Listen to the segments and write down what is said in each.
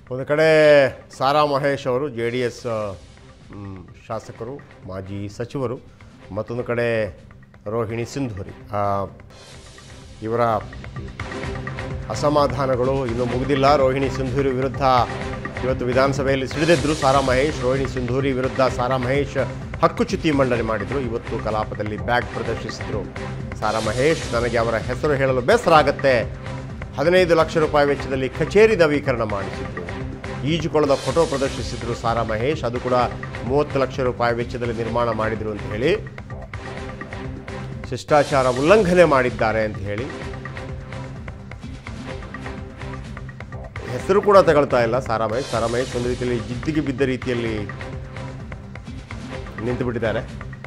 ಒಂದು ಕಡೆ ಸಾರಾ ಮಹೇಶ್ ಅವರು ಜೆ ಡಿ ಎಸ್ ಶಾಸಕರು ಮಾಜಿ ಸಚಿವರು ಮತ್ತೊಂದು ಕಡೆ ರೋಹಿಣಿ ಸಿಂಧೂರಿ ಆ, ಇವರ ಅಸಮಾಧಾನಗಳು ಇನ್ನೂ ಮುಗಿದಿಲ್ಲ ರೋಹಿಣಿ ಸಿಂಧೂರಿ ವಿರುದ್ಧ ಇವತ್ತು ವಿಧಾನಸಭೆಯಲ್ಲಿ ಸಿಡಿದಿದ್ದರು ಸಾರಾ ಮಹೇಶ್ ರೋಹಿಣಿ ಸಿಂಧೂರಿ ವಿರುದ್ಧ ಸಾರಾ ಮಹೇಶ್ ಹಕ್ಕುಚ್ಯುತಿ ಮಂಡನೆ ಮಾಡಿದರು ಇವತ್ತು ಕಲಾಪದಲ್ಲಿ ಬ್ಯಾಗ್ ಪ್ರದರ್ಶಿಸಿದರು ಸಾರಾ ಮಹೇಶ್ ನನಗೆ ಅವರ ಹೆಸರು ಹೇಳಲು ಬೇಸರ ಆಗತ್ತೆ ಹದಿನೈದು ಲಕ್ಷ ರೂಪಾಯಿ ವೆಚ್ಚದಲ್ಲಿ ಕಚೇರಿ ನವೀಕರಣ ಮಾಡಿಸಿದ್ರು ಈಜುಕೊಳದ ಫೋಟೋ ಪ್ರದರ್ಶಿಸಿದ್ರು ಸಾರಾ ಮಹೇಶ್ ಅದು ಕೂಡ ಮೂವತ್ತು ಲಕ್ಷ ರೂಪಾಯಿ ವೆಚ್ಚದಲ್ಲಿ ನಿರ್ಮಾಣ ಮಾಡಿದ್ರು ಅಂತ ಹೇಳಿ ಶಿಷ್ಟಾಚಾರ ಉಲ್ಲಂಘನೆ ಮಾಡಿದ್ದಾರೆ ಅಂತ ಹೇಳಿ ಹೆಸರು ಕೂಡ ತಗೊಳ್ತಾ ಇಲ್ಲ ಸಾರಾ ಮಹೇಶ್ ಸಾರಾ ಮಹೇಶ್ ಒಂದು ರೀತಿಯಲ್ಲಿ ಜಿದ್ದಿಗೆ ಬಿದ್ದ ರೀತಿಯಲ್ಲಿ ನಿಂತು ಬಿಟ್ಟಿದ್ದಾರೆ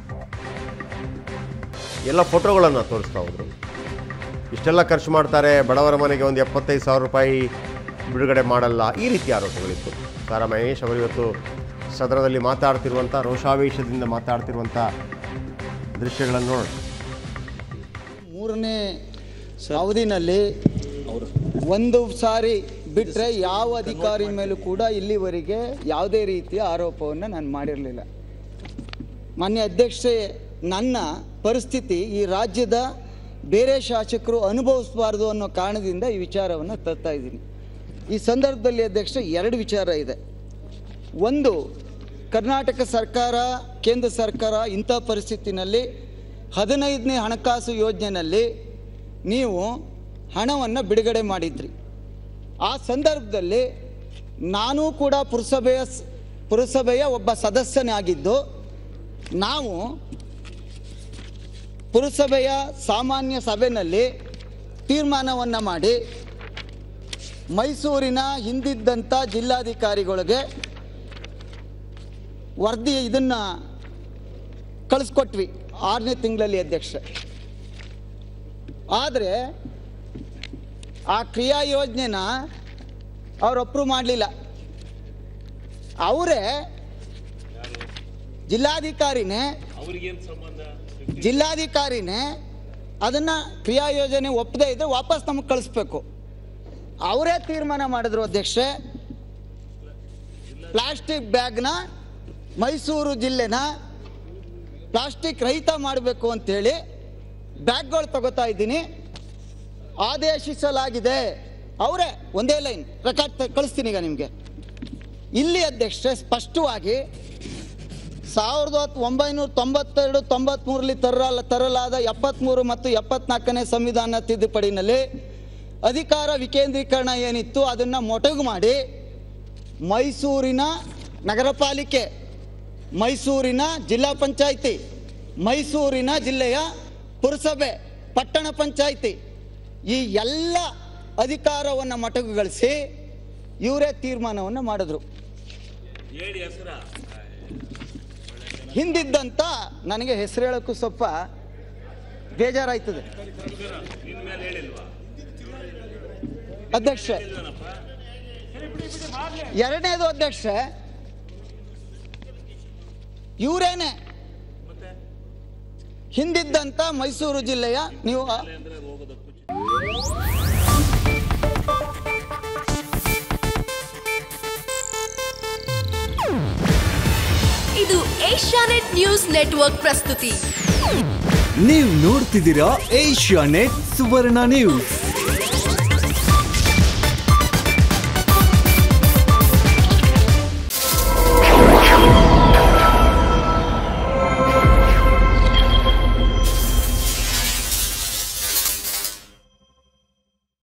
ಎಲ್ಲ ಫೋಟೋಗಳನ್ನು ತೋರಿಸ್ತಾ ಹೋದ್ರು ಇಷ್ಟೆಲ್ಲ ಖರ್ಚು ಮಾಡ್ತಾರೆ ಬಡವರ ಮನೆಗೆ ಒಂದು ಎಪ್ಪತ್ತೈದು ಸಾವಿರ ರೂಪಾಯಿ ಬಿಡುಗಡೆ ಮಾಡಲ್ಲ ಈ ರೀತಿ ಆರೋಪಗಳಿತ್ತು ಸಾರಾ ಮಹೇಶ್ ಅವರು ಇವತ್ತು ಸದನದಲ್ಲಿ ಮಾತಾಡ್ತಿರುವಂಥ ರೋಷಾವೇಶದಿಂದ ಮಾತಾಡ್ತಿರುವಂಥ ದೃಶ್ಯಗಳನ್ನು ನೋಡೋಣ ಮೂರನೇ ಅವಧಿನಲ್ಲಿ ಒಂದು ಸಾರಿ ಬಿಟ್ಟರೆ ಯಾವ ಅಧಿಕಾರಿ ಮೇಲೂ ಕೂಡ ಇಲ್ಲಿವರೆಗೆ ಯಾವುದೇ ರೀತಿಯ ಆರೋಪವನ್ನು ನಾನು ಮಾಡಿರಲಿಲ್ಲ ಮಾನ್ಯ ಅಧ್ಯಕ್ಷೆ ನನ್ನ ಪರಿಸ್ಥಿತಿ ಈ ರಾಜ್ಯದ ಬೇರೆ ಶಾಸಕರು ಅನುಭವಿಸಬಾರ್ದು ಅನ್ನೋ ಕಾರಣದಿಂದ ಈ ವಿಚಾರವನ್ನು ತರ್ತಾ ಇದ್ದೀನಿ ಈ ಸಂದರ್ಭದಲ್ಲಿ ಅಧ್ಯಕ್ಷ ಎರಡು ವಿಚಾರ ಇದೆ ಒಂದು ಕರ್ನಾಟಕ ಸರ್ಕಾರ ಕೇಂದ್ರ ಸರ್ಕಾರ ಇಂಥ ಪರಿಸ್ಥಿತಿನಲ್ಲಿ ಹದಿನೈದನೇ ಹಣಕಾಸು ಯೋಜನೆಯಲ್ಲಿ ನೀವು ಹಣವನ್ನು ಬಿಡುಗಡೆ ಮಾಡಿದ್ರಿ ಆ ಸಂದರ್ಭದಲ್ಲಿ ನಾನೂ ಕೂಡ ಪುರಸಭೆಯ ಸ್- ಪುರಸಭೆಯ ಒಬ್ಬ ಸದಸ್ಯನಾಗಿದ್ದು ನಾವು ಪುರಸಭೆಯ ಸಾಮಾನ್ಯ ಸಭೆಯಲ್ಲಿ ತೀರ್ಮಾನವನ್ನು ಮಾಡಿ ಮೈಸೂರಿನ ಹಿಂದಿದ್ದಂಥ ಜಿಲ್ಲಾಧಿಕಾರಿಗಳಿಗೆ ವರದಿ ಇದನ್ನು ಕಳಿಸ್ಕೊಟ್ವಿ ಆರನೇ ತಿಂಗಳಲ್ಲಿ ಅಧ್ಯಕ್ಷ ಆದರೆ ಆ ಕ್ರಿಯಾ ಯೋಜನೆನ ಅವ್ರು ಅಪ್ರೂವ್ ಮಾಡಲಿಲ್ಲ ಅವರೇ ಜಿಲ್ಲಾಧಿಕಾರಿನೇ ಜಿಲ್ಲಾಧಿಕಾರಿನೇ ಅದನ್ನು ಕ್ರಿಯಾ ಯೋಜನೆ ಒಪ್ಪದೇ ಇದ್ರೆ ವಾಪಸ್ ನಮಗೆ ಕಳಿಸ್ಬೇಕು ಅವರೇ ತೀರ್ಮಾನ ಮಾಡಿದ್ರು ಅಧ್ಯಕ್ಷೆ ಪ್ಲಾಸ್ಟಿಕ್ ಬ್ಯಾಗ್ನ ಮೈಸೂರು ಜಿಲ್ಲೆನ ಪ್ಲಾಸ್ಟಿಕ್ ರಹಿತ ಮಾಡಬೇಕು ಅಂತೇಳಿ ಬ್ಯಾಗ್ಗಳು ತಗೋತಾ ಇದ್ದೀನಿ ಆದೇಶಿಸಲಾಗಿದೆ ಅವರೇ ಒಂದೇ ಲೈನ್ ರೆಕಾರ್ಡ್ ಕಳಿಸ್ತೀನಿ ಈಗ ನಿಮಗೆ ಇಲ್ಲಿ ಅಧ್ಯಕ್ಷೆ ಸ್ಪಷ್ಟವಾಗಿ ಸಾವಿರದ ಒಂಬೈನೂರ ತೊಂಬತ್ತೆರಡು ತೊಂಬತ್ಮೂರರಲ್ಲಿ ತರಲ ತರಲಾದ ಎಪ್ಪತ್ತ್ಮೂರು ಮತ್ತು ಎಪ್ಪತ್ನಾಲ್ಕನೇ ಸಂವಿಧಾನ ತಿದ್ದುಪಡಿನಲ್ಲಿ ಅಧಿಕಾರ ವಿಕೇಂದ್ರೀಕರಣ ಏನಿತ್ತು ಅದನ್ನು ಮೊಟಕು ಮಾಡಿ ಮೈಸೂರಿನ ನಗರ ಪಾಲಿಕೆ ಮೈಸೂರಿನ ಜಿಲ್ಲಾ ಪಂಚಾಯಿತಿ ಮೈಸೂರಿನ ಜಿಲ್ಲೆಯ ಪುರಸಭೆ ಪಟ್ಟಣ ಪಂಚಾಯಿತಿ ಈ ಎಲ್ಲ ಅಧಿಕಾರವನ್ನು ಮೊಟಕುಗೊಳಿಸಿ ಇವರೇ ತೀರ್ಮಾನವನ್ನು ಮಾಡಿದ್ರು ಹಿಂದಿದ್ದಂತ ನನಗೆ ಹೆಸರು ಹೇಳೋಕ್ಕೂ ಸ್ವಲ್ಪ ಬೇಜಾರಾಯ್ತದೆ ಅಧ್ಯಕ್ಷ ಎರಡನೇದು ಅಧ್ಯಕ್ಷ ಇವರೇನೆ ಹಿಂದಿದ್ದಂತ ಮೈಸೂರು ಜಿಲ್ಲೆಯ ನೀವು ಆ- ಇದು ಏಷ್ಯಾನೆಟ್ ನ್ಯೂಸ್ ನೆಟ್ವರ್ಕ್ ಪ್ರಸ್ತುತಿ ನೀವು ನೋಡ್ತಿದ್ದೀರಾ ಏಷ್ಯಾ ನೆಟ್ ಸುವರ್ಣ ನ್ಯೂಸ್